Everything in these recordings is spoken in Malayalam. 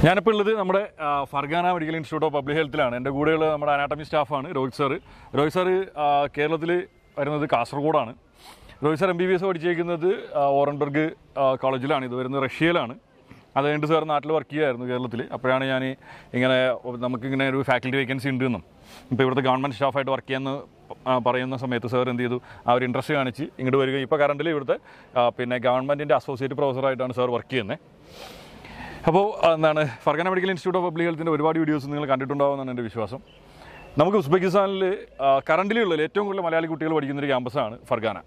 ഞാനിപ്പോൾ ഉള്ളത് നമ്മുടെ ആ, Fergana medical institute of public ഹെൽത്തിലാണ് എൻ്റെ കൂടെയുള്ള നമ്മുടെ അനാട്ടമി സ്റ്റാഫാണ് രോഹിത് സാറ് രോഹിത് സാറ് കേരളത്തിൽ വരുന്നത് കാസർഗോഡാണ് Rohit sir M B B S പഠിച്ചേക്കുന്നത് ആ, ഓറൻബർഗ് ആ, കോളേജിലാണ് ഇത് വരുന്നത് റഷ്യയിലാണ് അത് കഴിഞ്ഞിട്ട് സാർ നാട്ടിൽ വർക്ക് ചെയ്യുമായിരുന്നു കേരളത്തിൽ അപ്പോഴാണ് ഞാൻ ഇങ്ങനെ നമുക്കിങ്ങനെ ഒരു ഫാക്കൽറ്റി വേക്കൻസി ഉണ്ടെന്നും ഇപ്പോൾ ഇവിടുത്തെ ഗവൺമെൻറ് സ്റ്റാഫായിട്ട് വർക്ക് ചെയ്യുന്ന ആ, പറയുന്ന സമയത്ത് സാർ എന്ത് ചെയ്തു ആ ഒരു ഇൻട്രസ്റ്റ് കാണിച്ച് ഇങ്ങോട്ട് വരികയും ഇപ്പോൾ കറണ്ടിൽ ഇവിടുത്തെ ആ, പിന്നെ ഗവൺമെൻറ്റിൻ്റെ അസോസിയേറ്റ് പ്രൊഫസറായിട്ടാണ് സാർ വർക്ക് ചെയ്യുന്നത് അപ്പോൾ എന്താണ് Fergana medical institute of public ഹെൽത്തിൻ്റെ ഒരുപാട് വീഡിയോസ് നിങ്ങൾ കണ്ടിട്ടുണ്ടാവുമെന്നാണ് എൻ്റെ വിശ്വാസം നമുക്ക് ഉസ്ബെക്കിസ്ഥാനിൽ കറണ്ടിലുള്ള ഏറ്റവും കൂടുതൽ മലയാളി കുട്ടികൾ പഠിക്കുന്ന ഒരു ക്യാമ്പസാണ് ഫർഗാന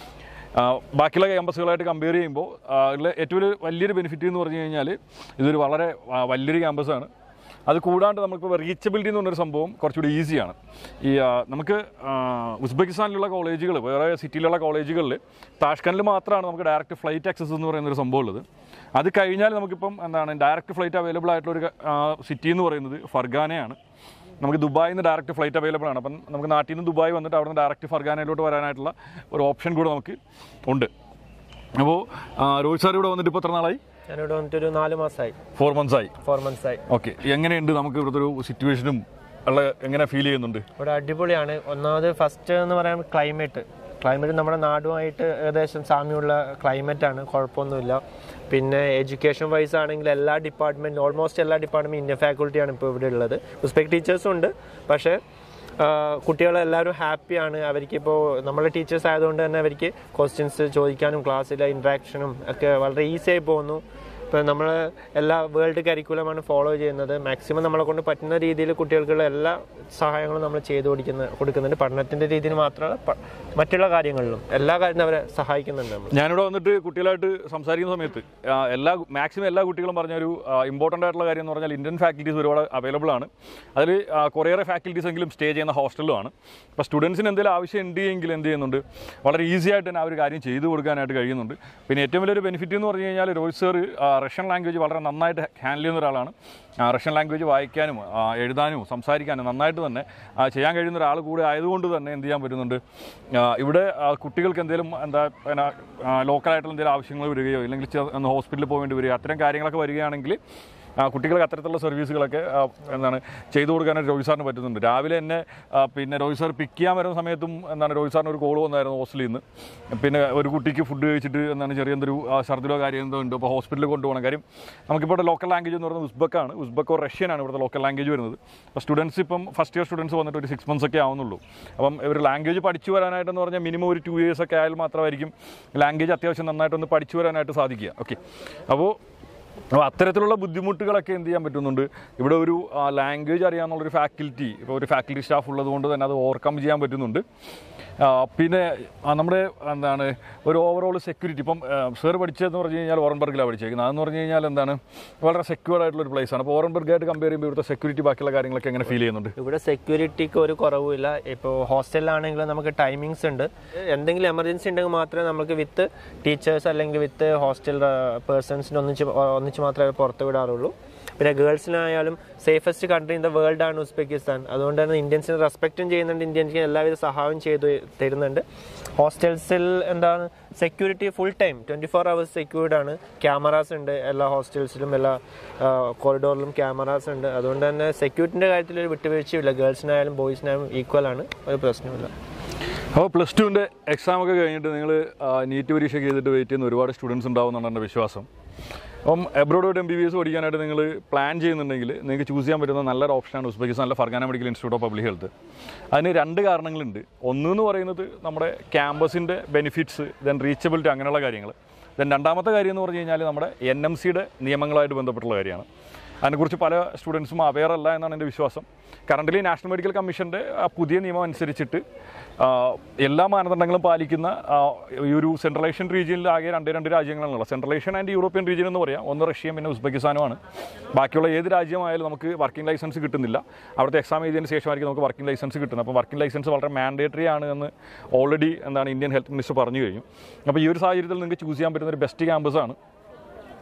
ആ, ബാക്കിയുള്ള ക്യാമ്പസുകളായിട്ട് കമ്പയർ ചെയ്യുമ്പോൾ ആ, ഉള്ള ഏറ്റവും ഒരു വലിയൊരു ബെനിഫിറ്റ് എന്ന് പറഞ്ഞു കഴിഞ്ഞാൽ ഇതൊരു വളരെ ആ, വലിയൊരു ക്യാമ്പസാണ് അത് കൂടാണ്ട് നമുക്കിപ്പോൾ റീച്ചബിലിറ്റി എന്ന് പറഞ്ഞൊരു സംഭവം കുറച്ചുകൂടി ഈസിയാണ് ഈ ആ, നമുക്ക് ആ, ഉസ്ബെക്കിസ്ഥാനിലുള്ള കോളേജുകൾ വേറെ സിറ്റിയിലുള്ള കോളേജുകളിൽ താഷ്കനിൽ മാത്രമാണ് നമുക്ക് ഡയറക്റ്റ് ഫ്ലൈറ്റ് ആക്സസ് എന്ന് പറയുന്ന ഒരു സംഭവം ഉള്ളത് അത് കഴിഞ്ഞാൽ നമുക്കിപ്പം എന്താണ് ഡയറക്റ്റ് ഫ്ലൈറ്റ് അവൈലബിൾ ആയിട്ടുള്ള ഒരു സിറ്റി എന്ന് പറയുന്നത് ഫർഗാനയാണ് നമുക്ക് ദുബായിൽ നിന്ന് ഡയറക്റ്റ് ഫ്ലൈറ്റ് അവൈലബിൾ ആണ് അപ്പം നമുക്ക് നാട്ടിൽ നിന്ന് ദുബായ് വന്നിട്ട് അവിടെ നിന്ന് ഡയറക്റ്റ് ഫർഗാനയിലോട്ട് വരാനായിട്ടുള്ള ഒരു ഓപ്ഷൻ കൂടെ നമുക്ക് ഉണ്ട് അപ്പോൾ രോഹിത് സാർ ഇവിടെ വന്നിട്ട് ഇപ്പോൾ എത്ര നാളായി ഞാനിവിടെ വന്നിട്ട് ഒരു നാല് മാസമായി ഫോർ മന്ത്സ് ആയി ഫോർ മന്ത്സ് ആയി ഓക്കെ എങ്ങനെയുണ്ട് നമുക്ക് ഇവിടുത്തെ ഒരു സിറ്റുവേഷനും ഉള്ള എങ്ങനെ ഫീൽ ചെയ്യുന്നുണ്ട് ഇവിടെ അടിപൊളിയാണ് ഒന്നാമത് ഫസ്റ്റ് എന്ന് പറയാൻ ക്ലൈമറ്റ് ക്ലൈമറ്റ് നമ്മുടെ നാടുമായിട്ട് ഏകദേശം സാമ്യമുള്ള ക്ലൈമറ്റ് ആണ് കുഴപ്പമൊന്നുമില്ല പിന്നെ എഡ്യൂക്കേഷൻ വൈസ് ആണെങ്കിൽ എല്ലാ ഡിപ്പാർട്ട്മെന്റ് ഓൾമോസ്റ്റ് എല്ലാ ഡിപ്പാർട്ട്മെന്റ് ഇന്ത്യൻ ഫാക്കൽറ്റിയാണ് ഇപ്പോൾ ഇവിടെ ഉള്ളത് ഉസ്ബെക് ടീച്ചേഴ്സും ഉണ്ട് പക്ഷേ കുട്ടികളെല്ലാവരും ഹാപ്പിയാണ് അവർക്കിപ്പോൾ നമ്മളെ ടീച്ചേഴ്സ് ആയതുകൊണ്ട് തന്നെ അവർക്ക് ക്വസ്റ്റ്യൻസ് ചോദിക്കാനും ക്ലാസ്സിലെ ഇൻട്രാക്ഷനും ഒക്കെ വളരെ ഈസി ആയി പോകുന്നു ഇപ്പം നമ്മൾ എല്ലാ വേൾഡ് കരിക്കുലമാണ് ഫോളോ ചെയ്യുന്നത് മാക്സിമം നമ്മളെ കൊണ്ട് പറ്റുന്ന രീതിയിൽ കുട്ടികൾക്കുള്ള എല്ലാ സഹായങ്ങളും നമ്മൾ ചെയ്തു കൊടുക്കുന്ന കൊടുക്കുന്നുണ്ട് പഠനത്തിൻ്റെ രീതിയിൽ മാത്രമല്ല പ- മറ്റുള്ള കാര്യങ്ങളിലും എല്ലാ കാര്യത്തിലും അവരെ സഹായിക്കുന്നുണ്ട് നമ്മൾ ഞാനിവിടെ വന്നിട്ട് കുട്ടികളായിട്ട് സംസാരിക്കുന്ന സമയത്ത് ആ, എല്ലാ മാക്സിമം എല്ലാ കുട്ടികളും പറഞ്ഞ ഒരു ഇമ്പോർട്ടൻ്റ് ആയിട്ടുള്ള കാര്യം എന്ന് പറഞ്ഞാൽ ഇന്ത്യൻ ഫാക്കൽറ്റീസ് ഒരുപാട് അവൈലബിൾ ആണ് അതിൽ കുറേയേറെ ഫാക്കൽറ്റീസ് എങ്കിലും സ്റ്റേ ചെയ്യുന്ന ഹോസ്റ്റലുമാണ് അപ്പോൾ സ്റ്റുഡൻസിന് എന്തെങ്കിലും ആവശ്യം ഉണ്ട് എങ്കിൽ എന്ത് ചെയ്യുന്നുണ്ട് വളരെ ഈസി ആയിട്ട് തന്നെ ആ ഒരു കാര്യം ചെയ്തു കൊടുക്കാനായിട്ട് കഴിയുന്നുണ്ട് പിന്നെ ഏറ്റവും വലിയൊരു ബെനിഫിറ്റ് എന്ന് പറഞ്ഞു കഴിഞ്ഞാൽ രോഹിത് സാർ റഷ്യൻ ലാംഗ്വേജ് വളരെ നന്നായിട്ട് ഹാൻഡിൽ ചെയ്യുന്ന ഒരാളാണ് ആ, റഷ്യൻ ലാംഗ്വേജ് വായിക്കാനും ആ, എഴുതാനും സംസാരിക്കാനും നന്നായിട്ട് തന്നെ ആ, ചെയ്യാൻ കഴിയുന്ന ഒരാൾ കൂടെ ആയതുകൊണ്ട് തന്നെ എന്ത് ചെയ്യാൻ പറ്റുന്നുണ്ട് ആ, ഇവിടെ ആ, കുട്ടികൾക്ക് എന്തെങ്കിലും എന്താ പിന്നെ ലോക്കലായിട്ടുള്ള എന്തെങ്കിലും ആവശ്യങ്ങൾ വരികയോ ഇല്ലെങ്കിൽ ചെ- ഒന്ന് ഹോസ്പിറ്റലിൽ പോകേണ്ടി വരികയോ അത്തരം കാര്യങ്ങളൊക്കെ വരികയാണെങ്കിൽ ആ, കുട്ടികൾക്ക് അത്തരത്തിലുള്ള സർവീസുകളൊക്കെ ആ, എന്താണ് ചെയ്തു കൊടുക്കാനായിട്ട് രോഹിത് സാറിന് പറ്റുന്നുണ്ട് രാവിലെ എന്നെ ആ, പിന്നെ രോഹിത് സാർ പിക്ക് ചെയ്യാൻ വരുന്ന സമയത്തും എന്താണ് രോഹിത് സാറിന് ഒരു കോൾ വന്നായിരുന്നു ഹോസ്റ്റലിൽ നിന്ന് പിന്നെ ഒരു കുട്ടിക്ക് ഫുഡ് കഴിച്ചിട്ട് എന്താണ് ചെറിയ എന്തൊരു ആ, ഛർദിലോ കാര്യം എന്തോ ഉണ്ട് അപ്പോൾ ഹോസ്പിറ്റലിൽ കൊണ്ടുപോകണം കാര്യം നമുക്കിപ്പോൾ ഇവിടെ ലോക്കൽ ലാംഗ്വേജ് എന്ന് പറയുന്നത് ഉസ്ബക്കാണ് ഉസ്ബക്കോ റഷ്യനാണ് ഇവിടുത്തെ ലോക്കൽ ലാംഗ്വേജ് വരുന്നത് അപ്പോൾ സ്റ്റുഡൻസ് ഇപ്പം ഫസ്റ്റ് ഇയർ സ്റ്റുഡൻസ് വന്നിട്ട് ഒരു സിക്സ് മന്ത്സ് ഒക്കെ ആവുന്നുള്ളൂ അപ്പം ഒരു ലാംഗ്വേജ് പഠിച്ചു വരാനായിട്ടെന്ന് പറഞ്ഞാൽ മിനിമം ഒരു ടു ഇയേഴ്സ് ഒക്കെ ആയാൽ മാത്രമായിരിക്കും ലാംഗ്വേജ് അത്യാവശ്യം നന്നായിട്ടൊന്ന് പഠിച്ചു വരാനായിട്ട് സാധിക്കുക ഓക്കെ അപ്പോൾ അപ്പോൾ അത്തരത്തിലുള്ള ബുദ്ധിമുട്ടുകളൊക്കെ എന്ത് ചെയ്യാൻ പറ്റുന്നുണ്ട് ഇവിടെ ഒരു ലാംഗ്വേജ് അറിയാമെന്നുള്ളൊരു ഫാക്കൽറ്റി ഇപ്പോൾ ഒരു ഫാക്കൽറ്റി സ്റ്റാഫ് ഉള്ളത് കൊണ്ട് തന്നെ അത് ഓവർകം ചെയ്യാൻ പറ്റുന്നുണ്ട് ആ, പിന്നെ ആ, നമ്മുടെ എന്താണ് ഒരു ഓവറോൾ സെക്യൂരിറ്റി ഇപ്പം സാർ പഠിച്ചതെന്ന് പറഞ്ഞു കഴിഞ്ഞാൽ ഓറൻബർഗിലാണ് പഠിച്ചേക്കുന്നത് അതെന്ന് പറഞ്ഞു കഴിഞ്ഞാൽ എന്താണ് വളരെ സെക്യൂർഡ് ആയിട്ടുള്ള ഒരു പ്ലേസ് ആണ് അപ്പോൾ ഓറൻബർഗായിട്ട് കമ്പയർ ചെയ്യുമ്പോൾ ഇവിടുത്തെ സെക്യൂരിറ്റി ബാക്കിയുള്ള കാര്യങ്ങളൊക്കെ എങ്ങനെ ഫീൽ ചെയ്യുന്നുണ്ട് ഇവിടെ സെക്യൂരിറ്റിക്ക് ഒരു കുറവുമില്ല ഇപ്പോൾ ഹോസ്റ്റലിലാണെങ്കിലും നമുക്ക് ടൈമിങ്സ് ഉണ്ട് എന്തെങ്കിലും എമർജൻസി ഉണ്ടെങ്കിൽ മാത്രമേ നമുക്ക് വിത്ത് ടീച്ചേഴ്സ് അല്ലെങ്കിൽ വിത്ത് ഹോസ്റ്റൽ പേഴ്സൺസിന് ഒന്നിച്ച് ഒന്നിച്ച് മാത്രമേ പുറത്ത് വിടാറുള്ളൂ പിന്നെ ഗേൾസിനായാലും safest country in the world ആണ് ഉസ്ബെക്കിസ്ഥാൻ അതുകൊണ്ട് തന്നെ ഇന്ത്യൻസിനെ റെസ്പെക്റ്റും ചെയ്യുന്നുണ്ട് ഇന്ത്യൻസിന് എല്ലാവിധ സഹായവും ചെയ്തു തരുന്നുണ്ട് ഹോസ്റ്റൽസിൽ എന്താണ് security full time twenty four hours secured ആണ് ക്യാമറാസ് ഉണ്ട് എല്ലാ ഹോസ്റ്റൽസിലും എല്ലാ കോറിഡോറിലും ക്യാമറാസ് ഉണ്ട് അതുകൊണ്ട് തന്നെ സെക്യൂരിറ്റിൻ്റെ കാര്യത്തിൽ ഒരു വിട്ടുവീഴ്ചയില്ല ഗേൾസിനായാലും ബോയ്സിനായാലും ഈക്വൽ ആണ് ഒരു പ്രശ്നമില്ല അപ്പോൾ പ്ലസ് ടുവിൻ്റെ എക്സാം ഒക്കെ കഴിഞ്ഞിട്ട് നിങ്ങൾ നീറ്റ് പരീക്ഷ ചെയ്തിട്ട് വെയിറ്റ് ചെയ്യുന്ന ഒരുപാട് സ്റ്റുഡൻസ് ഉണ്ടാവുമെന്നാണ് എൻ്റെ വിശ്വാസം അപ്പം എബ്രോഡ് പോയിട്ട് എം ബി ബി എസ് പഠിക്കാനായിട്ട് നിങ്ങൾ പ്ലാൻ ചെയ്യുന്നുണ്ടെങ്കിൽ നിങ്ങൾക്ക് ചൂസ് ചെയ്യാൻ പറ്റുന്ന നല്ലൊരു ഓപ്ഷനാണ് ഉസ്ബെക്കിസ്ഥാനിലെ Fergana medical institute of public health അതിന് രണ്ട് കാരണങ്ങളുണ്ട് ഒന്ന് എന്ന് പറയുന്നത് നമ്മുടെ ക്യാമ്പസിൻ്റെ ബെനിഫിറ്റ്സ് ദെൻ റീച്ചബിലിറ്റി അങ്ങനെയുള്ള കാര്യങ്ങൾ ദെൻ രണ്ടാമത്തെ കാര്യം എന്ന് പറഞ്ഞു കഴിഞ്ഞാൽ നമ്മുടെ എൻ എം സിയുടെ നിയമങ്ങളായിട്ട് ബന്ധപ്പെട്ടുള്ള കാര്യമാണ് അതിനെക്കുറിച്ച് പല സ്റ്റുഡൻസും അവെയർ അല്ല എന്നാണ് എൻ്റെ വിശ്വാസം കറൻ്റ് നാഷണൽ മെഡിക്കൽ കമ്മീഷൻ്റെ പുതിയ നിയമം അനുസരിച്ചിട്ട് ആ, എല്ലാ മാനദണ്ഡങ്ങളും പാലിക്കുന്ന ആ, ഈ ഒരു സെൻട്രൽ ഏഷ്യൻ റീജിയനിൽ ആകെ രണ്ട് രണ്ട് രാജ്യങ്ങളാണുള്ളത് central Asian and European region എന്ന് പറയാം ഒന്ന് റഷ്യയും പിന്നെ ഉസ്ബെക്കിസ്ഥാനുമാണ് ബാക്കിയുള്ള ഏത് രാജ്യമായാലും നമുക്ക് വർക്കിംഗ് ലൈസൻസ് കിട്ടുന്നില്ല അവിടുത്തെ എക്സാം എഴുതിയതിന് ശേഷമായിരിക്കും നമുക്ക് വർക്കിംഗ് ലൈസൻസ് കിട്ടുന്നത് അപ്പോൾ വർക്കിംഗ് ലൈസൻസ് വളരെ മാൻഡേറ്ററി ആണ് എന്ന് ഓൾറെഡി എന്താണ് ഇന്ത്യൻ ഹെൽത്ത് മിനിസ്റ്റർ പറഞ്ഞു കഴിഞ്ഞു അപ്പോൾ ഈ ഒരു സാഹചര്യത്തിൽ നിങ്ങൾക്ക് ചൂസ് ചെയ്യാൻ പറ്റുന്ന ഒരു ബെസ്റ്റ് ക്യാമ്പസാണ്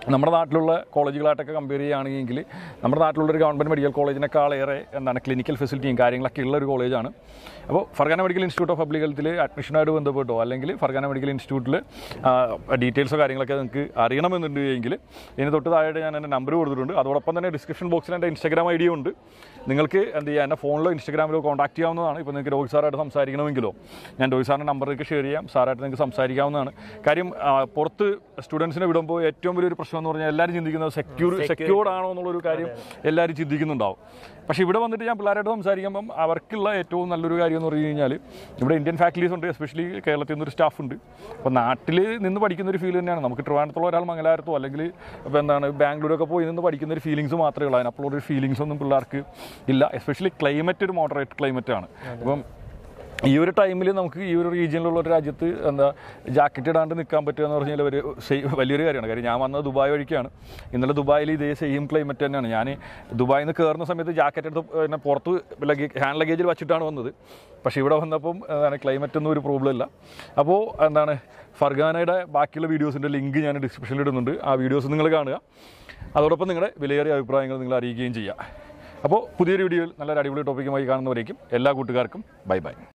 നമ്മുടെ നാട്ടിലുള്ള കോളേജുകളായിട്ടൊക്കെ കമ്പയർ ചെയ്യുകയാണെങ്കിൽ നമ്മുടെ നാട്ടിലുള്ള ഒരു ഗവൺമെൻറ് മെഡിക്കൽ കോളേജിനേക്കാൾ ഏറെ എന്താണ് ക്ലിനിക്കൽ ഫെസിലിറ്റിയും കാര്യങ്ങളൊക്കെ ഉള്ള ഒരു കോളേജാണ് അപ്പോൾ Fergana medical institute of public ഹെൽത്തിൽ അഡ്മിഷനായിട്ട് ബന്ധപ്പെട്ടോ അല്ലെങ്കിൽ ഫർഗാന മെഡിക്കൽ ഇൻസ്റ്റിറ്റ്യൂട്ടിൽ ഡീറ്റെയിൽസോ കാര്യങ്ങളൊക്കെ നിങ്ങൾക്ക് അറിയണമെന്നുണ്ട് എങ്കിൽ ഇതിന് തൊട്ട് താഴെ ഞാൻ എൻ്റെ നമ്പർ കൊടുത്തിട്ടുണ്ട് അതോടൊപ്പം തന്നെ ഡിസ്ക്രിപ്ഷൻ ബോക്സിൽ എൻ്റെ ഇൻസ്റ്റാഗ്രാം ഐ ഡി ഉണ്ട് നിങ്ങൾക്ക് എന്ത് ചെയ്യുക എൻ്റെ ഫോണിലോ ഇൻസ്റ്റാഗ്രാമിലോ കോൺടാക്ട് ചെയ്യാവുന്നതാണ് ഇപ്പോൾ നിങ്ങൾക്ക് രോഹിത് സാറായിട്ട് സംസാരിക്കണമെങ്കിലോ ഞാൻ രോഹിത് സാറിൻ്റെ നമ്പറിലേക്ക് ഷെയർ ചെയ്യാം സാറായിട്ട് നിങ്ങൾക്ക് സംസാരിക്കാവുന്നതാണ് കാര്യം ആ, പുറത്ത് സ്റ്റുഡൻസിനെ വിടുമ്പോൾ ഏറ്റവും വലിയൊരു പ്രശ്നം എന്ന് പറഞ്ഞാൽ എല്ലാവരും ചിന്തിക്കുന്നത് സെക്യൂർ സെക്യൂർഡ് ആണോ എന്നുള്ളൊരു കാര്യം എല്ലാവരും ചിന്തിക്കുന്നുണ്ടാവും പക്ഷേ ഇവിടെ വന്നിട്ട് ഞാൻ പിള്ളേരായിട്ട് സംസാരിക്കുമ്പം അവർക്കുള്ള ഏറ്റവും നല്ലൊരു കാര്യം എന്ന് പറഞ്ഞു കഴിഞ്ഞാൽ ഇവിടെ ഇന്ത്യൻ ഫാക്കൽറ്റീസ് ഉണ്ട് എസ്പെഷ്യലി കേരളത്തിൽ നിന്നൊരു സ്റ്റാഫ് ഉണ്ട് അപ്പോൾ നാട്ടിൽ നിന്ന് പഠിക്കുന്ന ഒരു ഫീൽ തന്നെയാണ് നമുക്ക് ട്രിവാൻഡ്രത്തുള്ള ഒരാൾ മംഗലാപുരത്തോ അല്ലെങ്കിൽ ഇപ്പോൾ എന്താണ് ബാംഗ്ലൂരൊക്കെ പോയി നിന്ന് പഠിക്കുന്ന ഒരു ഫീലിങ്സ് മാത്രമേ ഉള്ളൂ അതിനപ്പോൾ ഒരു ഫീലിങ്സ് ഒന്നും പിള്ളേർക്ക് ഇല്ല എസ്പെഷ്യലി ക്ലൈമറ്റ് ഒരു മോഡറേറ്റ് ക്ലൈമറ്റ് ആണ് അപ്പം ഈ ഒരു ടൈമിൽ നമുക്ക് ഈ ഒരു റീജിയനിലുള്ള ഒരു രാജ്യത്ത് എന്താ ജാക്കറ്റ് ഇടാണ്ട് നിൽക്കാൻ പറ്റുക എന്ന് പറഞ്ഞാൽ ഒരു സെയ്- വലിയൊരു കാര്യമാണ് കാര്യം ഞാൻ വന്നത് ദുബായ് വഴിക്കാണ് ഇന്നലെ ദുബായിൽ ഇതേ സെയിം ക്ലൈമറ്റ് തന്നെയാണ് ഞാൻ ദുബായിൽ നിന്ന് കയറുന്ന സമയത്ത് ജാക്കറ്റ് എടുത്ത് പിന്നെ പുറത്ത് ലഗേജ് ഹാൻഡ് ലഗേജിൽ വെച്ചിട്ടാണ് വന്നത് പക്ഷേ ഇവിടെ വന്നപ്പം എന്താണ് ക്ലൈമറ്റ് ഒന്നും ഒരു പ്രോബ്ലം ഇല്ല അപ്പോൾ എന്താണ് ഫർഗാനയുടെ ബാക്കിയുള്ള വീഡിയോസിൻ്റെ ലിങ്ക് ഞാൻ ഡിസ്ക്രിപ്ഷനിൽ ഇടുന്നുണ്ട് ആ വീഡിയോസ് നിങ്ങൾ കാണുക അതോടൊപ്പം നിങ്ങളുടെ വിലയേറിയ അഭിപ്രായങ്ങൾ നിങ്ങൾ അറിയിക്കുകയും ചെയ്യുക അപ്പോൾ പുതിയൊരു വീഡിയോയിൽ നല്ലൊരു അടിപൊളി ടോപ്പിക്കുമായി കാണുന്നവരേക്കും എല്ലാ കൂട്ടുകാർക്കും ബൈ ബൈ